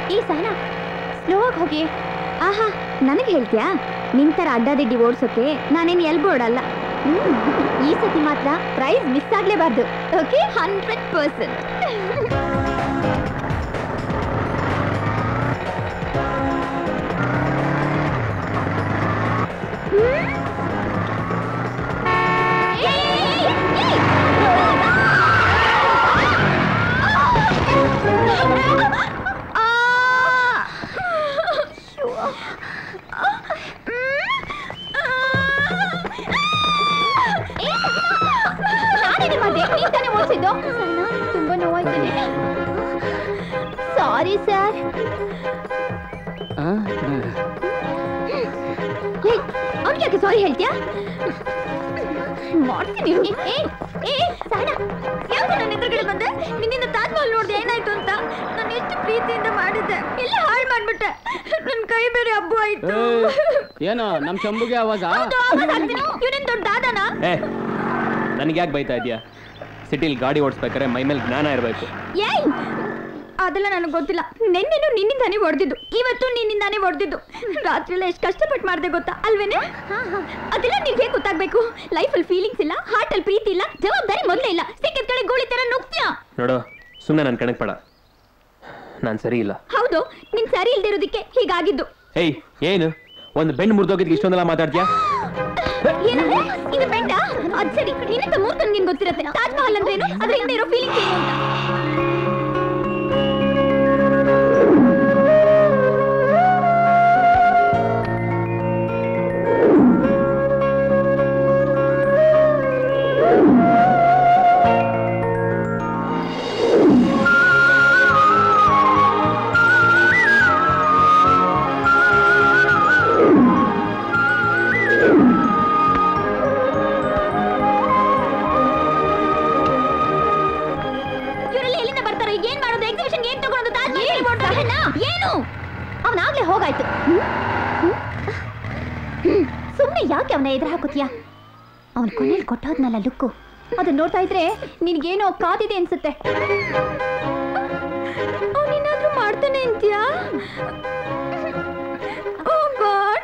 ಈ ಸಹನ ಸ್ಲೋ ಆಗಿ ಹೋಗಿ ಆಹಾ ನನಗೆ ಹೇಳ್ತೀಯಾ ನಿನ್ ತರ ಅಡ್ಡಾದಿಡ್ಡಿ ಓಡ್ಸೋಕೆ ನಾನೇನು ಎಲ್ಬೋಡಲ್ಲ ಹ್ಮ್, ಈ ಸತಿ ಮಾತ್ರ ಪ್ರೈಸ್ ಮಿಸ್ ಆಗ್ಲೇಬಾರ್ದು ಓಕೆ ಹಂಡ್ರೆಡ್ ಪರ್ಸೆಂಟ್ ತುಂಬಾ ನೋವಾಯ್ತದೆ ಸಾರಿ ಸರ್ ಅವ್ನಿಗೆ ಯಾಕೆ ಸಾರಿ ಹೇಳ್ತೀಯಾ ಮಾಡ್ತೀನಿ ಏ ಏ ಸಹನ ಯಾಕೆ ನನ್ನ ಎದುರುಗಡೆ ಬಂದೆ ನಿನ್ನಿಂದ ತಾಜ್ ಮಹಲ್ ನೋಡ್ದೆ ಏನಾಯ್ತು ಅಂತ ನಾನು ಎಷ್ಟು ಪ್ರೀತಿಯಿಂದ ಮಾಡಿದ್ದೆ ಎಲ್ಲ ಹಾಳು ಮಾಡ್ಬಿಟ್ಟೆ ನನ್ನ ಕೈ ಬೇರೆ ಹಬ್ಬ ಆಯ್ತು ಏನೋ ನಮ್ ಶಂಭುಗೆ ಅವಾಗ ಇವನೇನ್ ದೊಡ್ಡ ದಾದನಾ ಏ ನನಗೆ ಯಾಕೆ ಬೈತಾ ಇದೀಯಾ ಸಿಟಿಲಿ ಗಾಡಿ ಓಡಿಸ್ಬೇಕಾದ್ರೆ ಮೈ ಮೇಲೆ ಜ್ಞಾನ ಇರಬೇಕು ಏಯ್ ಅದೆಲ್ಲ ನನಗೆ ಗೊತ್ತಿಲ್ಲ ನಿನ್ನೆನು ನಿನ್ನಿಂದಾನೇ ಹೊಡೆದಿದ್ದು ಇವತ್ತು ನಿನ್ನಿಂದಾನೇ ಹೊಡೆದಿದ್ದು ರಾತ್ರಿ ಎಲ್ಲ ಎಷ್ಟು ಕಷ್ಟಪಟ್ಟು ಮಾಡಿದೆ ಗೊತ್ತಾ ಅಲ್ವೇನೆ ಅದೆಲ್ಲ ನಿನ್ಗೆ ಹೇಗೆ ಗೊತ್ತಾಗ್ಬೇಕು ಲೈಫಲ್ಲಿ ಫೀಲಿಂಗ್ಸ್ ಇಲ್ಲ ಹಾರ್ಟಲ್ಲಿ ಪ್ರೀತಿ ಇಲ್ಲ ಜವಾಬ್ದಾರಿ ಮೊದಲೇ ಇಲ್ಲ ಸಿಕ್ಕಿದ ಕಡೆ ಗೋಳಿ ತರ ನುಗ್ತ್ಯಾ ನೋಡು ಸುಮ್ಮನೆ ನನ್ನ ಕಣಕ್ ಪಡ ನಾನು ಸರಿ ಇಲ್ಲ ಹೌದು ನಿನ್ ಸರಿ ಇಲ್ದಿರೋದಕ್ಕೆ ಹೀಗಾಗಿದ್ದು ಏಯ್ ಏನು ಒಂದು ಬೆಣ್ಣು ಮುರಿದೋಗಿದ್ಕೆ ಇಷ್ಟೊಂದೆಲ್ಲ ಮಾತಾಡ್ತೀಯಾ ಏನಂದ್ರೆ ಇದು ಬೆಂಡ ಅದ್ ಸರಿ ನಿನ್ನಿಂದ ಮೂರ್ತ ನಿನ್ಗೆ ಗೊತ್ತಿರತ್ತೆ ತಾಜ್ ಮಹಲ್ ಅಂದ್ರೆ ಏನು ಅದ್ರ ಹಿಂದೆ ಇರೋ ಫೀಲಿಂಗ್ಸ್ ಏನು ಅಂತ ಇವರೆಲ್ಲ ಎಲ್ಲಿಂದ ಬರ್ತಾರೆ ಈಗ ಏನ್ ಮಾಡೋದು ಎಕ್ಸಿಬಿಷನ್ ಏನ್ ತಗೊಳೋದು ತಾಜ್ ಮಹಲ್ ಮಾಡ್ತಾರೆ ಏನು ಅವನಾಗ್ಲೇ ಹೋಗಾಯ್ತು ಸುಮ್ಮನೆ ಯಾಕೆ ಅವನ ಎದುರು ಹಾಕುತ್ತೀಯಾ ಅವನ ಕೊನೆಯಲ್ಲಿ ಕೊಟ್ಟೋದ್ನಲ್ಲ ಲುಕ್ಕು ಅದನ್ನ ನೋಡ್ತಾ ಇದ್ರೆ ನಿನ್ಗೇನೋ ಕಾದಿದೆ ಅನ್ಸುತ್ತೆ ಅವನೇನಾದ್ರೂ ಮಾಡ್ತಾನೆ ಅಂತ್ಯಾ ಓ ಗಾಡ್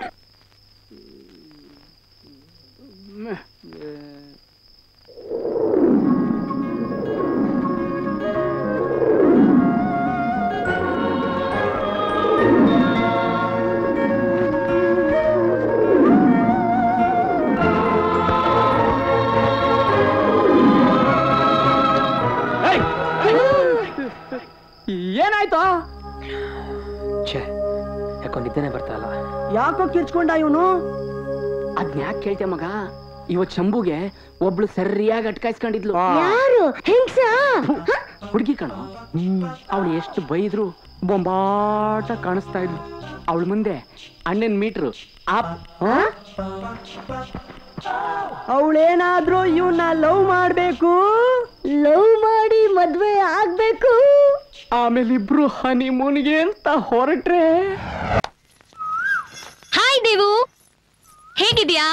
ಏನಾಯ್ತು ಛೇ ಯಾಕೋ ನಿದ್ದೆನೆ ಬರ್ತಾ ಇಲ್ಲ ಯಾಕೋ ಕಿರ್ಚ್ಕೊಂಡ ಇವನು ಅದ್ನ ಯಾಕೆ ಕೇಳ್ತೆ ಮಗ ಇವತ್ ಶಂಭುಗೆ ಒಬ್ಳು ಸರಿಯಾಗಿ ಅಟ್ಕಾಯಿಸ್ಕೊಂಡಿದ್ಲು ಯಾರು ಹೆಂಗ್ಸ ಹುಡುಗಿ ಕಣೋ ಅವಳು ಎಷ್ಟು ಬೈದ್ರು ಬೊಂಬಾಟ ಕಾಣಿಸ್ತಾ ಇದ್ಲು ಅವಳ ಮುಂದೆ ಅಣ್ಣನ್ ಮೀಟ್ರು ಆಪ್ ಅವಳೇನಾದ್ರೂ ಇವನ್ನ ಲವ್ ಮಾಡ್ಬೇಕು ಲವ್ ಮಾಡಿ ಮದ್ವೆ ಆಗ್ಬೇಕು ಆಮೇಲೆ ಇಬ್ರು ಹನಿಮೂನ್ಗೆ ಅಂತ ಹೊರಟ್ರೆ ಹಾಯ್ ದೇವು ಹೇಗಿದ್ಯಾ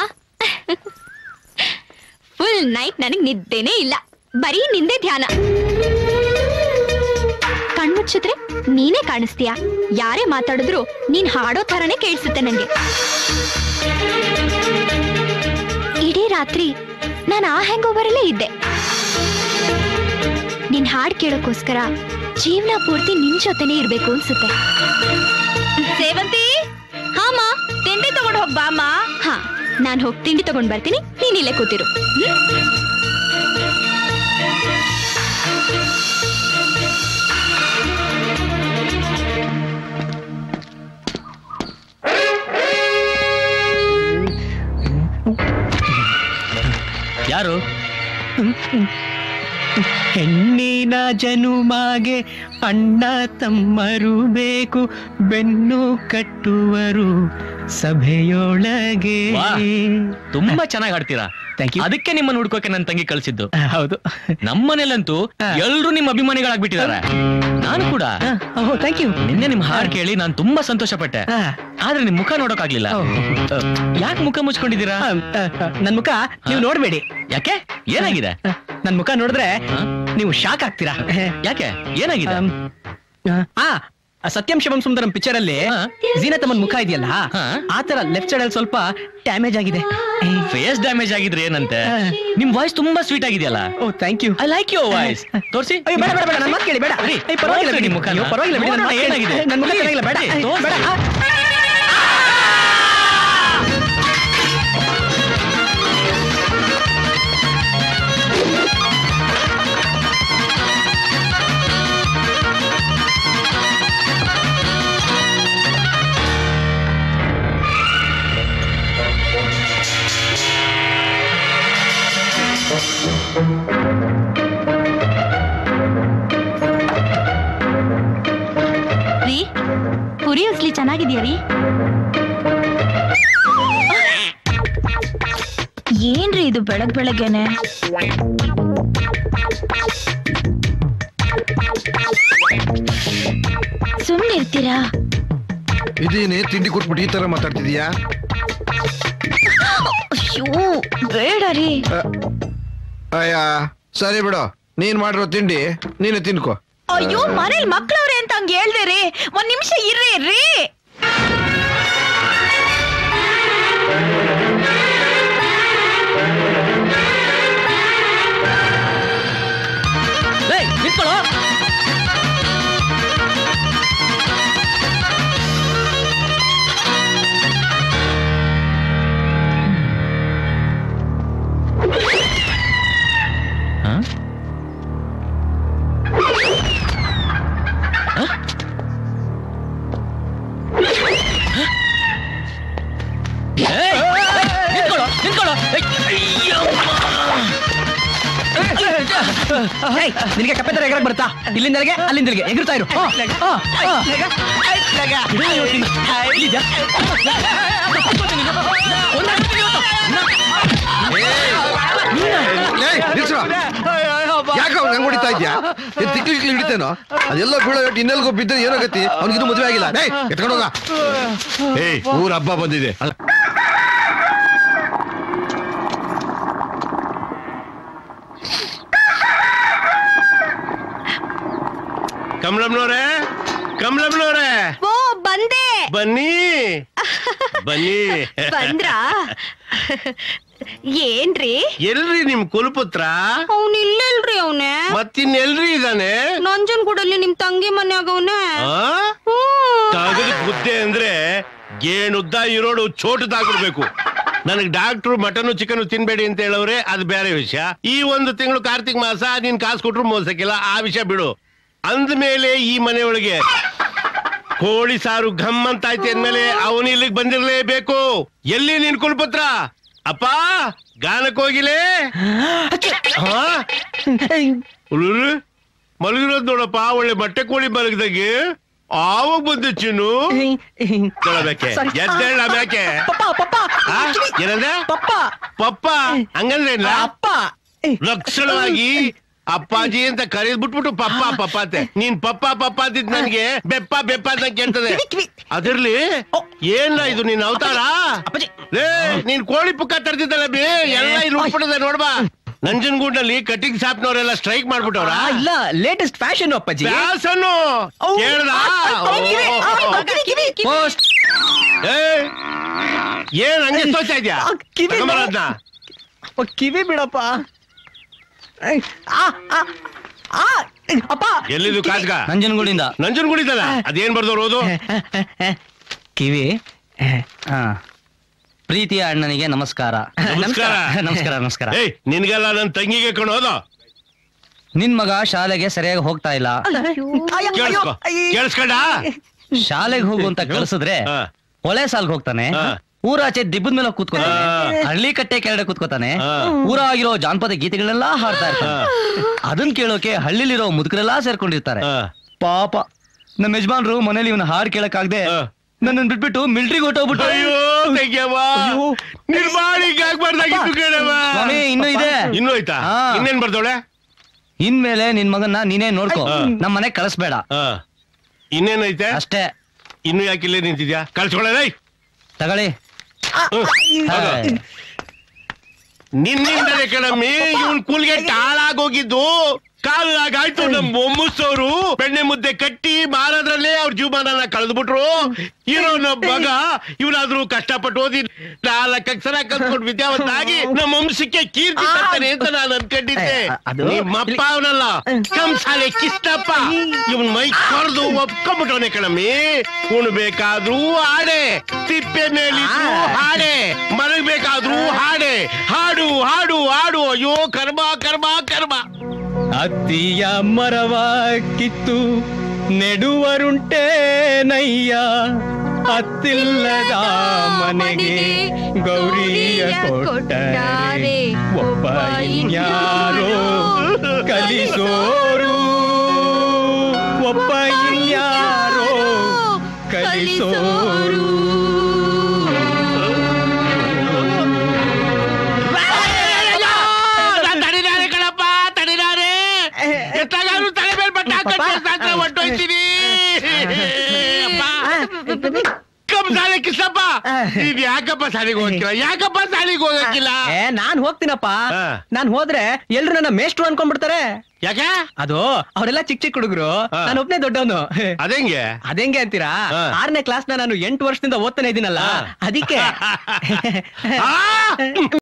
ಫುಲ್ ನೈಟ್ ನನಗ್ ನಿದ್ದೆನೇ ಇಲ್ಲ ಬರೀ ನಿಂದೆ ಧ್ಯಾನ ಕಣ್ಮುಚ್ಚಿದ್ರೆ ನೀನೇ ಕಾಣಿಸ್ತೀಯ ಯಾರೇ ಮಾತಾಡಿದ್ರು ನೀನ್ ಹಾಡೋ ಥರನೇ ಕೇಳಿಸುತ್ತೆ ನಂಗೆ ಇಡೀ ರಾತ್ರಿ ನಾನು ಆ ಹ್ಯಾಂಗ್ ಓವರಲ್ಲೇ ಇದ್ದೆ ನಿನ್ ಹಾಡ್ ಕೇಳೋಕ್ಕೋಸ್ಕರ ಜೀವನ ಪೂರ್ತಿ ನಿನ್ ಜೊತೆನೇ ಇರ್ಬೇಕು ಅನ್ಸುತ್ತೆ ಸೇವಂತಿ ಹಾಮ ತಿಂಡಿ ತಗೊಂಡ್ ಹೋಗ್ ಬಾಮ್ಮ ಹಾ ನಾನ್ ಹೋಗಿ ತಿಂಡಿ ತಗೊಂಡ್ ಬರ್ತೀನಿ ನೀನ್ ಇಲ್ಲೇ ಕೂತಿರು ಹ್ಮ್? ಯಾರು ಹೆಣ್ಣಿನ ಜನುಮಾಗೆ ಅಣ್ಣ ತಮ್ಮರು ಬೇಕು ಬೆನ್ನು ಕಟ್ಟುವರು ಸಭೆಯೊಳಗೆ ತುಂಬಾ ಚೆನ್ನಾಗಿ ಆಡ್ತೀರಾ ಥ್ಯಾಂಕ್ ಯು ಅದಕ್ಕೆ ನಿಮ್ಮನ್ನ ಹುಡ್ಕೋಕೆ ನನ್ನ ತಂಗಿ ಕಳ್ಸಿದ್ದು ಹೌದು ನಮ್ಮನೇಲಂತೂ ಎಲ್ರು ನಿಮ್ಮ ಅಭಿಮಾನಿಗಳಾಗ್ಬಿಟ್ಟಿದ್ದಾರೆ ನಾನು ಕೂಡ ಥ್ಯಾಂಕ್ ಯು ನಿನ್ನೆ ನಿಮ್ ಹಾಡ್ ಕೇಳಿ ನಾನು ತುಂಬಾ ಸಂತೋಷ ಪಟ್ಟೆ ಆದ್ರೆ ನಿಮ್ ಮುಖ ನೋಡಕ್ ಆಗ್ಲಿಲ್ಲ ಯಾಕೆ ಮುಖ ಮುಚ್ಕೊಂಡಿದ್ದೀರಾ ನನ್ ಮುಖ ನೀವು ನೋಡ್ಬೇಡಿ ಯಾಕೆ ಏನಾಗಿದೆ ನನ್ ಮುಖ ನೋಡಿದ್ರೆ ನೀವು ಶಾಕ್ ಆಗ್ತೀರಾ ಯಾಕೆ ಏನಾಗಿದೆ ಆ ಸತ್ಯಂ ಶಿವಂ ಸುಂದರಂ ಪಿಕ್ಚರ್ ಅಲ್ಲಿ ಹಾ. ಜೀನತಮ್ಮನ್ ಮುಖ ಇದೆಯಲ್ಲ ಹಾ. ಆ ತರ ಲೆಫ್ಟ್ ಸೈಡ್ ಅಲ್ಲಿ ಸ್ವಲ್ಪ ಡ್ಯಾಮೇಜ್ ಆಗಿದೆ ಫೇಸ್ ಡ್ಯಾಮೇಜ್ ಆಗಿದ್ರೆ ಏನಂತೆ ಹಾ. ನಿಮ್ ವಾಯ್ಸ್ ತುಂಬಾ ಸ್ವೀಟ್ ಆಗಿದೆಯಲ್ಲ oh thank you I like your voice ತೋರಿಸಿ ಅಯ್ಯೋ ಬೇಡ ಬೇಡ ಬೇಡ ನನ್ನ ಮಾತು ಕೇಳಿ ಬೇಡ ರೀ, ಏಯ್, ಪರವಾಗಿಲ್ಲ ತೋರ್ಸಿ ಬಿಡಿ ನಿಮ್ ಮುಖನ. ಅಯ್ಯೋ, ಪರವಾಗಿಲ್ಲ ಬಿಡಿ ನನ್ನ ನೋಡೋಣ ಮಾತು ಕೇಳಿ. ಏನಾಗಿದೆ. ನನ್ನ ಮುಖ ರೀ, ಚೆನ್ನಾಗಿಲ್ಲ ಬೇಡ ರೀ, ತೋರ್ಸಿ. ಬೇಡ ಆ. ರೀ ಪುರಿ ಉಸ್ಲಿ ಚೆನ್ನಾಗಿದ್ಯಾ ರೀ ಏನ್ರಿ ಇದು ಬೆಳಗ್ ಬೆಳಗ್ಗೆನೆ ಸುಮ್ಮನೆ ಇರ್ತೀರಾ ಇದೇನೆ ತಿಂಡಿ ಕೊಟ್ಬಿಟ್ಟು ಈ ತರ ಮಾತಾಡ್ತಿದೀಯಾ ಅಯ್ಯೋ ಬೇಡ ರೀ ಅಯ್ಯ ಸರಿ ಬಿಡು ನೀನ್ ಮಾಡಿರೋ ತಿಂಡಿ ನೀನೆ ತಿನ್ಕೋ ಅಯ್ಯೋ ಮನೇಲಿ ಮಕ್ಳವ್ರೆ ಅಂತ ಹಂಗ ಹೇಳ್ದೆ ರೀ ಒಂದ್ ನಿಮಿಷ ಇರ್ರಿ ರೀ ಏಯ್, ನಿಂತ್ಕೊಳ್ಳೋ ಹಾ? ಹಾ? ಏಯ್, ಏಯ್, ನಿಂತ್ಕೊಳ್ಳೋ ನಿಂತ್ಕೊಳ್ಳೋ ಏಯ್, ಅಯ್ಯಮ್ಮ. ಏಯ್, ನಿನಗೆ ಕಪ್ಪೆ ತರ ಎಗರಕ್ ಬರ್ತಾ ಇಲ್ಲಿಂದ ಅಲ್ಲಿಗೆ ಅಲ್ಲಿಂದ ಇಲ್ಲಿಗೆ ಎಗರ್ತಾ ಇರು ಆ, ಆ, ಆ. ಬಿಡು ಇವತ್ತಿನ. ಇಲ್ಲಿದ್ಯಾ? ಒಂದ್ ಹಾಕ್ತೀನಿ ಇವತ್ತು. ಏಯ್, ನಿಲ್ಸು. ಯಾಕೆ ಅವ್ನು ಹಂಗ್ ಹೊಡಿತಾ ಇದ್ಯಾ ಏನ್ ತಿಕ್ಲಿ ತಿಕ್ಲಿ ಹಿಡಿತೇನೋ ಅದೆಲ್ಲ ಬೀಳೋ ಒಟ್ಟು ಇನ್ನೆಲ್ಗೋ ಬಿದ್ದ ಏನಾಗತ್ತಿ ಅವ್ನಿಗಿನ್ನೂ ಮದುವೆ ಆಗಿಲ್ಲ ಏಯ್ ಎತ್ಕೊಂಡೋಗ ಏಯ್ ಊರ ಹಬ್ಬ ಬಂದಿದೆ ಕಮಲಮ್ನವ್ರೆ ಕಮಲಮ್ನವ್ರೆ ಓ ಬಂದೆ ಬನ್ನಿ ಬನ್ನಿ ಬಂದ್ರಾ ಏನ್ರಿ ಎಲ್ರಿ ನಿಮ್ ಕುಲಪುತ್ರ ಅವ್ನ ಇಲ್ಲಲ್ರಿ ಅವನೇ ಮತ್ತಿನ್ನೆಲ್ರಿ ಇದಾನೆ ನಂಜನಗೂಡಲ್ಲಿ ನಿಮ್ ತಂಗಿ ಮನ್ಯಾಗ ಅವನೇ ತಗದ ಬುದ್ಧಿ ಅಂದ್ರೆ ಗೇಣುದ್ದ ಇರೋಡು ಚೋಟದಾಗ್ಬಿಡ್ಬೇಕು ನನಗ್ ಡಾಕ್ಟ್ರು ಮಟನ್ ಚಿಕನ್ ತಿನ್ಬೇಡಿ ಅಂತ ಹೇಳವ್ರೆ ಅದು ಬೇರೆ ವಿಷಯ ಈ ಒಂದು ತಿಂಗಳು ಕಾರ್ತಿಕ್ ಮಾಸ ನೀನ್ ಕಾಸು ಕೊಟ್ರು ಮೋಸಕ್ಕಿಲ್ಲ ಆ ವಿಷಯ ಬಿಡು ಅಂದ್ಮೇಲೆ ಈ ಮನೆಯೊಳಗೆ ಕೋಳಿ ಸಾರು ಘಮ್ ಅಂತ ಐತೆ ಅಂದ್ಮೇಲೆ ಅವನು ಇಲ್ಲಿಗೆ ಬಂದಿರ್ಲೇಬೇಕು ಎಲ್ಲಿ ನಿನ್ ಕುಲ್ಪುತ್ರ ಅಪ್ಪ ಗಾನಕ್ ಹೋಗಿಲೇ ಹಾ ಉಳುರು ಮಲಗಿರೋದ್ ನೋಡಪ್ಪ ಒಳ್ಳೆ ಮೊಟ್ಟೆ ಕೋಳಿ ಮಲಗಿದಾಗೆ ಆವಾಗ ಬಂದೆ ಚಿನ್ನು ಕೇಳಬೇಕೆ Sorry. ಎದ್ದೇಳ ಬೇಕೆ ಪಪ್ಪ ಪಪ್ಪ ಆ? ಏನಂದೆ ಪಪ್ಪ ಪಪ್ಪ ಹಂಗಂದ್ರೆ ಇಲ್ಲ ಅಪ್ಪ ಲಕ್ಷಣವಾಗಿ ಅಪ್ಪಾಜಿ ಅಂತ ಕರೆದ್ ಬಿಟ್ಬಿಟ್ಟು ಪಪ್ಪ ಪಪ್ಪ ಅಂತೆ ನೀನ್ ಪಪ್ಪ ಪಪ್ಪ ಅಂತಿದ್ ನನ್ಗೆ ಬೆಪ್ಪ ಬೆಪ್ಪ ಅಂತ ಕೇಳ್ತದೆ ಕಿವಿ, ಕಿವಿ. ಅದಿರ್ಲಿ ಏನ ಇದು ನಿನ್ ಅವತಾರ ಅಪ್ಪಾಜಿ. ಲೇ ನೀನ್ ಕೋಳಿ ಪುಕ್ಕ ತರ್ತಿದ್ದಲ್ಲ ಬಿ ಎಲ್ಲ ಇಲ್ಲಿ ಉಟ್ಬಿಟ್ಟದೆ ನೋಡ್ಬಾ ನಂಜನಗೂಡ್ನಲ್ಲಿ ಕಟಿಂಗ್ ಶಾಪ್ನವರೆಲ್ಲ ಸ್ಟ್ರೈಕ್ ಮಾಡ್ಬಿಟ್ಟವ್ರ ಆ, ಇಲ್ಲ ಲೇಟೆಸ್ಟ್ ಫ್ಯಾಷನ್ ಅಪ್ಪಾಜಿ ವ್ಯಾಸನ್ನು ಔ, ಕೇಳ್ದ ಆ, ಆ, ಕಿವಿ, ಆ, ಕಿವಿ, ಕಿವಿ, ಕಿವಿ. ಪೋಸ್ಟ್ ಏನ್ ಹಂಗೆ ತೋರ್ತಾ ಇದ್ಯಾ ಆ, ಕಿವಿ ತಗೊಂಬರೋದ್ನ? ಅಪ್ಪ, ಕಿವಿ ಬಿಡಪ್ಪ ಏಯ್, ಆ, ಆ, ಆ, ಅಪ್ಪ ಎಲ್ಲಿದು ಕಾಜ್ಗ ನಂಜನಗೂಡಿಂದ ನಂಜನಗೂಡಿದಲ್ಲ ಅದೇನ್ ಬರ್ದವ್ರು ಓದು ಕಿವಿ ಆ. ಪ್ರೀತಿಯ ಅಣ್ಣನಿಗೆ ನಮಸ್ಕಾರ ನಮಸ್ಕಾರ ನಮಸ್ಕಾರ ನಮಸ್ಕಾರ ಏಯ್ ನಿನ್ಗೆಲ್ಲ ನನ್ ತಂಗಿಗೆ ಕಣೋದು ನಿನ್ ಮಗ ಶಾಲೆಗೆ ಸರಿಯಾಗಿ ಹೋಗ್ತಾ ಇಲ್ಲ ಅಯ್ಯೋ, ಅಯ್ಯೋ, ಕೇಳಿಸ್ಕೊ ಅಯ್ಯೋ. ಕೇಳಿಸ್ಕೊಂಡ ಶಾಲೆಗೆ ಹೋಗು ಅಂತ ಕಳ್ಸಿದ್ರೆ ಹಾ. ಒಳೆ ಸಾಲ್ಗೆ ಹೋಗ್ತಾನೆ ಹಾ. ಊರಾಚೆ ದಿಬ್ಬದ ಮೇಲೆ ಕೂತ್ಕೊತಾನೆ ಹಾ. ಹಳ್ಳಿ ಕಟ್ಟೆ ಕೆಳಗಡೆ ಕೂತ್ಕೊತಾನೆ ಹಾ. ಊರಾಗಿರೋ ಜಾನಪದ ಗೀತೆಗಳೆಲ್ಲ ಹಾಡ್ತಾ ಇರ್ತಾನೆ ಅದನ್ ಕೇಳೋಕೆ ಹಳ್ಳಿಲಿರೋ ಮುದುಕರೆಲ್ಲಾ ಸೇರ್ಕೊಂಡಿರ್ತಾರೆ ಹಾ. ಪಾಪ ನಮ್ಮ ಯಜಮಾನ್ರು ಮನೇಲಿ ಇವನ ಹಾಡ್ ಕೇಳಕ್ಕಾಗ್ದೆ ಹಾ. ನನ್ನನ್ ಬಿಟ್ಬಿಟ್ಟು ಮಿಲ್ಟ್ರಿಗೆ ಹೊಟ್ಟೋಗ್ಬಿಟ್ಟು ಅಯ್ಯೋ ತೆಗ್ಯವ್ವ ಅಯ್ಯೋ. ನಿರ್ಮಾಣಿ ಆಗ್ಬಾರ್ದಾಗಿತ್ತು ಕೇಳವ್ವ ಸ್ವಾಮಿ ಇನ್ನೂ ಇದೆ ಇನ್ನೂ ಆಯ್ತಾ ಹಾ. ಇನ್ನೇನ್ ಬರ್ದವಳೆ ಇನ್ಮೇಲೆ ನಿನ್ ಮಗನ್ನ ನೀನೇ ನೋಡ್ಕೋ ಹಾ. ನಮ್ಮ ಮನೆ ಕಳಿಸ್ಬೇಡ ಹಾ ಇನ್ನೇನೈತೆ ಅಷ್ಟೇ ಇನ್ನು ಯಾಕೆ ಇಲ್ಲೇ ನಿಂತಿದ್ಯಾ ಕಳ್ಸ್ಕೊಳ್ಳೇ ತಗೊಳ್ಳಿ ನಿನ್ನಿಂದಲೇ ಕಣಮ್ಮಿ ಇವನ್ ಕೂಲ್ಗೆ ಹಾಳಾಗೋಗಿದ್ದು ಕಾಲಾಗಾಯ್ತು ನಮ್ ಮೊಮ್ಮಸೋರು ಬೆಣ್ಣೆ ಮುದ್ದೆ ಕಟ್ಟಿ ಮಾರೋದ್ರಲ್ಲೇ ಅವ್ರ ಜೀವಮಾನ ಕಳೆದ್ಬಿಟ್ರು ಇರೋ ನಮ್ ಮಗ ಇವನಾದ್ರೂ ಕಷ್ಟಪಟ್ಟು ಓದಿ ನಾಲ್ಕು ಅಕ್ಷರ ಕಲ್ತ್ಕೊಂಡು ವಿದ್ಯಾವಂತ ಆಗಿ ನಮ್ಮ ವಂಶಕ್ಕೆ ಕೀರ್ತಿ ತರ್ತಾನೆ ಅಂತ ನಾನು ಅನ್ಕೊಂಡಿದ್ದೆ ಏ, ಅದು- ನಿಮ್ಮಪ್ಪ ಅವನಲ್ಲ ಕಂಸಾಲೆ ಕಿಷ್ಟಪ್ಪ ಇವನ್ ಮೈ ಕೊರ್ದು ಒಪ್ಕೊಂಡ್ಬಿಟ್ಟವನೆ ಕಣಮ್ಮಿ ಉಣ್ಬೇಕಾದ್ರೂ ಹಾಡೆ ತಿಪ್ಪೆ ಮೇಲಿದ್ರು ಹಾಡೆ ಮಲಗಬೇಕಾದ್ರೂ ಹಾಡೆ ಹಾಡು ಹಾಡು ಹಾಡು ಅಯ್ಯೋ ಕರ್ಮ ಕರ್ಮ ಕರ್ಮ ಅತ್ತಿಯ ಮರವ ಕಿತ್ತು ನೆಡುವರುಂಟೆ ನಯ್ಯ ಅತ್ತಿಲ್ಲದ ಮನೆಗೆ ಗೌರಿಯ ಕೊಟ್ಟರೆ ಒಬ್ಬ ಇನ್ಯಾರೋ ಕಲಿಸೋರು ಒಬ್ಬ ಇನ್ಯಾರೋ ಕಲಿಸೋರು ನಾನ್ ತಡಿದಾರೆ ಕಣಪ್ಪ ತಡಿದಾರೆ ಎತ್ತಾಗಾದ್ರೂ ತಲೆ ಮೇಲೆ ಬಟ್ಟೆ ಹಾಕೊಂಡು ಹೊಟ್ಟೋಯ್ತೀನಿ ಕಂಸಾಲೆ ಕಿಸಪ್ಪ ನೀನ್ ಯಾಕಪ್ಪ ಸಾಲಿಗೆ ಹೋಗಕ್ಕಿಲ್ಲ ಯಾಕಪ್ಪ ಸಾಲಿಗೆ ಹೋಗಕ್ಕಿಲ್ಲ ಏ ನಾನ್ ಹೋಗ್ತೀನಪ್ಪ ಹಾ. ನಾನ್ ಹೋದ್ರೆ ಎಲ್ರು ನನ್ನ ಮೇಷ್ಟ್ರು ಅನ್ಕೊಂಡ್ಬಿಡ್ತಾರೆ ಯಾಕೆ ಅದು ಅವರೆಲ್ಲ ಚಿಕ್ಕ ಚಿಕ್ಕ ಹುಡುಗರು ಹಾ. ನಾನು ಒಬ್ನೇ ದೊಡ್ಡವನು ಅದೇಂಗೆ ಅದೇಂಗೆ ಅಂತೀರಾ ಹಾ. ಆರನೇ ಕ್ಲಾಸ್ ನಾನು ಎಂಟು ವರ್ಷದಿಂದ ಓದ್ತಾನೆ ಇದೀನಲ್ಲ ಹಾ. ಅದಕ್ಕೆ ಆ!